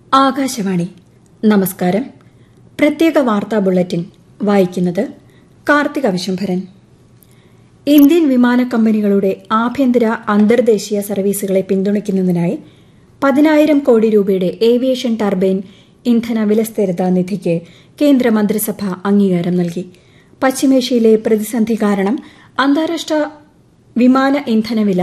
ആകാശവാണി നമസ്കാരം പ്രത്യേക വാർത്താ ബുള്ളറ്റിൻ വായിക്കുന്നത് കാർത്തിക വിശംഭരൻ ഇന്ത്യൻ വിമാന കമ്പനികളുടെ ആഭ്യന്തര അന്തർദേശീയ സർവീസുകളെ പിന്തുണയ്ക്കുന്നതിനായി പതിനായിരം കോടി രൂപയുടെ ഏവിയേഷൻ ടർബൈൻ ഇന്ധന വിലസ്ഥിരതാ നിധിക്ക് കേന്ദ്ര മന്ത്രിസഭ അംഗീകാരം നൽകി പശ്ചിമേഷ്യയിലെ പ്രതിസന്ധി കാരണം അന്താരാഷ്ട്ര വിമാന ഇന്ധനവില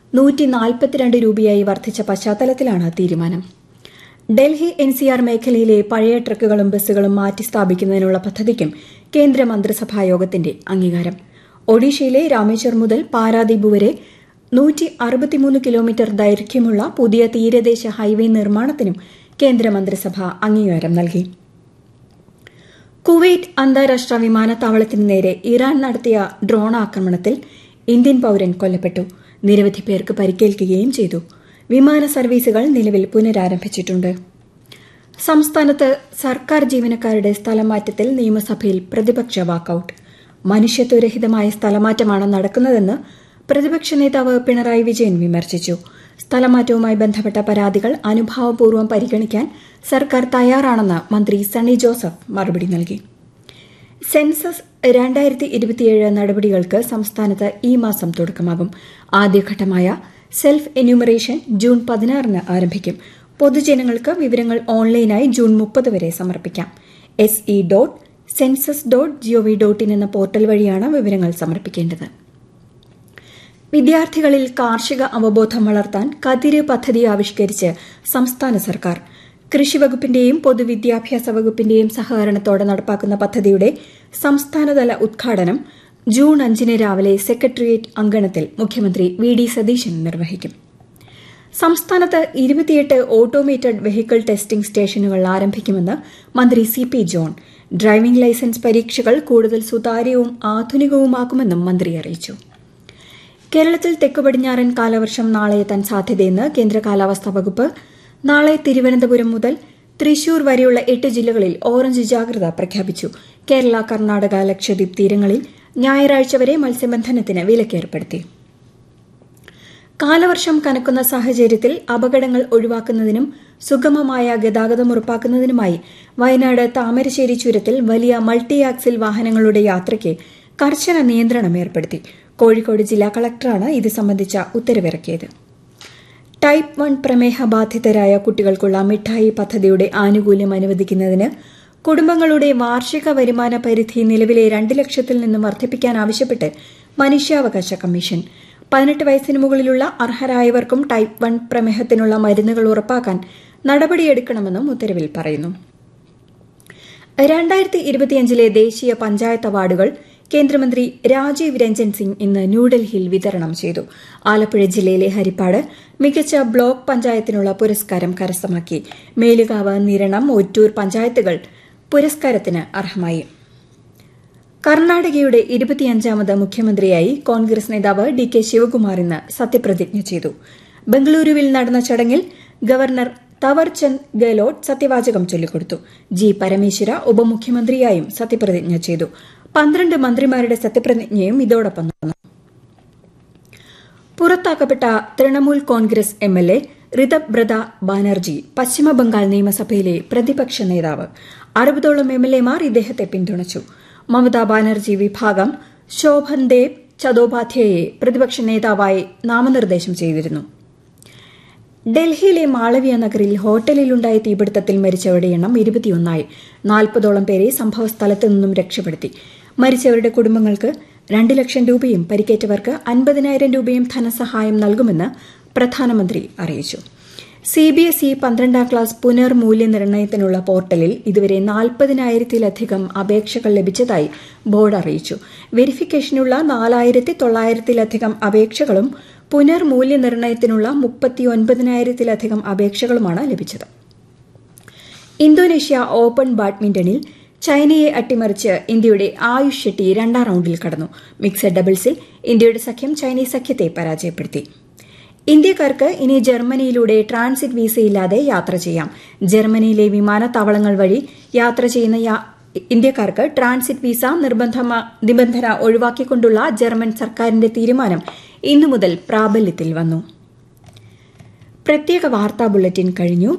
രൂപയായി വർദ്ധിച്ച പശ്ചാത്തലത്തിലാണ് തീരുമാനം ഡൽഹി എൻസിആർ മേഖലയിലെ പഴയ ട്രക്കുകളും ബസ്സുകളും മാറ്റി സ്ഥാപിക്കുന്നതിനുള്ള പദ്ധതിക്കും കേന്ദ്ര മന്ത്രിസഭാ യോഗത്തിന്റെ അംഗീകാരം ഒഡീഷയിലെ രാമേശ്വർ മുതൽ പാരാദീപ് വരെ കിലോമീറ്റർ ദൈർഘ്യമുള്ള പുതിയ തീരദേശ ഹൈവേ നിർമ്മാണത്തിനും കേന്ദ്രമന്ത്രിസഭ അംഗീകാരം നൽകി കുവൈറ്റ് അന്താരാഷ്ട്ര വിമാനത്താവളത്തിന് നേരെ ഇറാൻ നടത്തിയ ഡ്രോൺ ആക്രമണത്തിൽ ഇന്ത്യൻ പൌരൻ കൊല്ലപ്പെട്ടു നിരവധി പേർക്ക് പരിക്കേൽക്കുകയും ചെയ്തു വിമാന സർവീസുകൾ നിലവിൽ പുനരാരംഭിച്ചിട്ടുണ്ട് സംസ്ഥാനത്ത് സർക്കാർ ജീവനക്കാരുടെ സ്ഥലമാറ്റത്തിൽ നിയമസഭയിൽ പ്രതിപക്ഷ വാക്കൌട്ട് മനുഷ്യത്വരഹിതമായ സ്ഥലമാറ്റമാണ് നടക്കുന്നതെന്ന് പ്രതിപക്ഷ നേതാവ് പിണറായി വിജയൻ വിമർശിച്ചു സ്ഥലമാറ്റവുമായി ബന്ധപ്പെട്ട പരാതികൾ അനുഭാവപൂർവ്വം പരിഗണിക്കാൻ സർക്കാർ തയ്യാറാണെന്ന് മന്ത്രി സണ്ണി ജോസഫ് മറുപടി നൽകി സെൻസസ് രണ്ടായിരത്തി ഇരുപത്തിയേഴ് നടപടികൾക്ക് സംസ്ഥാനത്ത് ഈ മാസം തുടക്കമാകും ആദ്യഘട്ടമായ സെൽഫ് എന്യൂമറേഷൻ ജൂൺ പതിനാറിന് ആരംഭിക്കും പൊതുജനങ്ങൾക്ക് വിവരങ്ങൾ ഓൺലൈനായി ജൂൺ മുപ്പത് വരെ സമർപ്പിക്കാം S E dot census dot G O V dot in എന്ന പോർട്ടൽ വഴിയാണ് വിവരങ്ങൾ സമർപ്പിക്കേണ്ടത് വിദ്യാർത്ഥികളിൽ കാർഷിക അവബോധം വളർത്താൻ കതിര് പദ്ധതി ആവിഷ്കരിച്ച് സംസ്ഥാന സർക്കാർ കൃഷിവകുപ്പിന്റെയും പൊതുവിദ്യാഭ്യാസ വകുപ്പിന്റെയും സഹകരണത്തോടെ നടപ്പാക്കുന്ന പദ്ധതിയുടെ സംസ്ഥാനതല ഉദ്ഘാടനം ജൂൺ അഞ്ചിന് രാവിലെ സെക്രട്ടേറിയറ്റ് അങ്കണത്തിൽ മുഖ്യമന്ത്രി വി ഡി സതീശൻ നിർവഹിക്കും സംസ്ഥാനത്ത് ഇരുപത്തിയെട്ട് ഓട്ടോമേറ്റഡ് വെഹിക്കിൾ ടെസ്റ്റിംഗ് സ്റ്റേഷനുകൾ ആരംഭിക്കുമെന്ന് മന്ത്രി C P John driving licence പരീക്ഷകൾ കൂടുതൽ സുതാര്യവും ആധുനികവുമാക്കുമെന്നും മന്ത്രി അറിയിച്ചു കേരളത്തിൽ തെക്കു പടിഞ്ഞാറൻ കാലവർഷം നാളെ എത്താൻ സാധ്യതയെന്ന് കേന്ദ്ര കാലാവസ്ഥാ വകുപ്പ് നാളെ തിരുവനന്തപുരം മുതൽ തൃശൂർ വരെയുള്ള എട്ട് ജില്ലകളിൽ ഓറഞ്ച് ജാഗ്രത പ്രഖ്യാപിച്ചു കേരള കർണാടക ലക്ഷദ്വീപ് തീരങ്ങളിൽ ഞായറാഴ്ച വരെ മത്സ്യബന്ധനത്തിന് വിലക്കേർപ്പെടുത്തി കാലവർഷം കനക്കുന്ന സാഹചര്യത്തിൽ അപകടങ്ങൾ ഒഴിവാക്കുന്നതിനും സുഗമമായ ഗതാഗതം ഉറപ്പാക്കുന്നതിനുമായി വയനാട് താമരശ്ശേരി ചുരത്തിൽ വലിയ മൾട്ടി ആക്സിൽ വാഹനങ്ങളുടെ യാത്രയ്ക്ക് കർശന നിയന്ത്രണം ഏർപ്പെടുത്തി കോഴിക്കോട് ജില്ലാ കളക്ടറാണ് ഇത് സംബന്ധിച്ച ഉത്തരവിറക്കിയത് ടൈപ്പ് വൺ പ്രമേഹ ബാധിതരായ കുട്ടികൾക്കുള്ള മിഠായി പദ്ധതിയുടെ ആനുകൂല്യം അനുവദിക്കുന്നതിന് കുടുംബങ്ങളുടെ വാർഷിക വരുമാന പരിധി നിലവിലെ രണ്ട് ലക്ഷത്തിൽ നിന്നും വർദ്ധിപ്പിക്കാൻ ആവശ്യപ്പെട്ട് മനുഷ്യാവകാശ കമ്മീഷൻ പതിനെട്ട് വയസ്സിന് മുകളിലുള്ള അർഹരായവർക്കും ടൈപ്പ് വൺ പ്രമേഹത്തിനുള്ള മരുന്നുകൾ ഉറപ്പാക്കാൻ നടപടിയെടുക്കണമെന്നും ഉത്തരവിൽ പറയുന്നു രണ്ടായിരത്തി ഇരുപത്തിയഞ്ചിലെ ദേശീയ പഞ്ചായത്ത് അവാർഡുകൾ കേന്ദ്രമന്ത്രി രാജീവ് രഞ്ജൻ സിംഗ് ഇന്ന് ന്യൂഡൽഹിയിൽ വിതരണം ചെയ്തു ആലപ്പുഴ ജില്ലയിലെ ഹരിപ്പാട് മികച്ച ബ്ലോക്ക് പഞ്ചായത്തിനുള്ള പുരസ്കാരം കരസ്ഥമാക്കി മേലുകാവ് നിരണം ഒറ്റൂർ പഞ്ചായത്തുകൾ പുരസ്കാരത്തിന് അർഹമായി കർണാടകയുടെ ഇരുപത്തിയഞ്ചാമത് മുഖ്യമന്ത്രിയായി കോൺഗ്രസ് നേതാവ് ഡി കെ ശിവകുമാർ ഇന്ന് സത്യപ്രതിജ്ഞ ചെയ്തു ബംഗളൂരുവിൽ നടന്ന ചടങ്ങിൽ ഗവർണർ തവർചന്ദ് ഗെഹ്ലോട്ട് സത്യവാചകം ചൊല്ലിക്കൊടുത്തു ജി പരമേശ്വര ഉപമുഖ്യമന്ത്രിയായും സത്യപ്രതിജ്ഞ ചെയ്തു പന്ത്രണ്ട് മന്ത്രിമാരുടെ സത്യപ്രതിജ്ഞയും ഇതോടൊപ്പം നടന്നു പുറത്താക്കപ്പെട്ട Trinamool Congress M L A Ritabrata Banerjee Paschimabangal നിയമസഭയിലെ പ്രതിപക്ഷ നേതാവ് അറുപതോളം എം എൽ എമാർ ഇദ്ദേഹത്തെ പിന്തുണച്ചു മമതാ ബാനർജി വിഭാഗം ശോഭൻ ദേവ് ചതോപാധ്യായെ പ്രതിപക്ഷ നേതാവായി നാമനിർദ്ദേശം ചെയ്തിരുന്നു ഡൽഹിയിലെ മാളവ്യ നഗറിൽ ഹോട്ടലിലുണ്ടായ തീപിടുത്തത്തിൽ മരിച്ചവരുടെ എണ്ണം ഇരുപത്തിയൊന്നായി നാൽപ്പതോളം പേരെ സംഭവസ്ഥലത്തു നിന്നും രക്ഷപ്പെടുത്തി മരിച്ചവരുടെ കുടുംബങ്ങൾക്ക് രണ്ട് ലക്ഷം രൂപയും പരിക്കേറ്റവർക്ക് അൻപതിനായിരം രൂപയും ധനസഹായം നൽകുമെന്ന് പ്രധാനമന്ത്രി അറിയിച്ചു സിബിഎസ്ഇ പന്ത്രണ്ടാം ക്ലാസ് പുനർമൂല്യനിർണ്ണയത്തിനുള്ള പോർട്ടലിൽ ഇതുവരെ നാൽപ്പതിനായിരത്തിലധികം അപേക്ഷകൾ ലഭിച്ചതായി ബോർഡ് അറിയിച്ചു വെരിഫിക്കേഷനുള്ള നാലായിരത്തി തൊള്ളായിരത്തിലധികം അപേക്ഷകളും പുനർമൂല്യനിർണ്ണയത്തിനുള്ള മുപ്പത്തിയൊൻപതിനായിരത്തിലധികം അപേക്ഷകളുമാണ് ലഭിച്ചത് ഇന്തോനേഷ്യ ഓപ്പൺ ബാഡ്മിന്റണിൽ ചൈനയെ അട്ടിമറിച്ച് ഇന്ത്യയുടെ ആയുഷ് ഷെട്ടി രണ്ടാം റൌണ്ടിൽ കടന്നു മിക്സഡ് ഡബിൾസിൽ ഇന്ത്യയുടെ സഖ്യം ചൈനീസ് സഖ്യത്തെ പരാജയപ്പെടുത്തി ഇന്ത്യക്കാർക്ക് ഇനി ജർമ്മനിയിലൂടെ ട്രാൻസിറ്റ് വിസയില്ലാതെ യാത്ര ചെയ്യാം ജർമ്മനിയിലെ വിമാനത്താവളങ്ങൾ വഴി യാത്ര ചെയ്യുന്ന ഇന്ത്യക്കാർക്ക് ട്രാൻസിറ്റ് വിസ നിബന്ധന ഒഴിവാക്കിക്കൊണ്ടുള്ള ജർമ്മൻ സർക്കാരിന്റെ തീരുമാനം ഇന്നു മുതൽ പ്രാബല്യത്തിൽ വന്നു പ്രത്യേക വാർത്താ ബുള്ളറ്റിൻ കഴിഞ്ഞു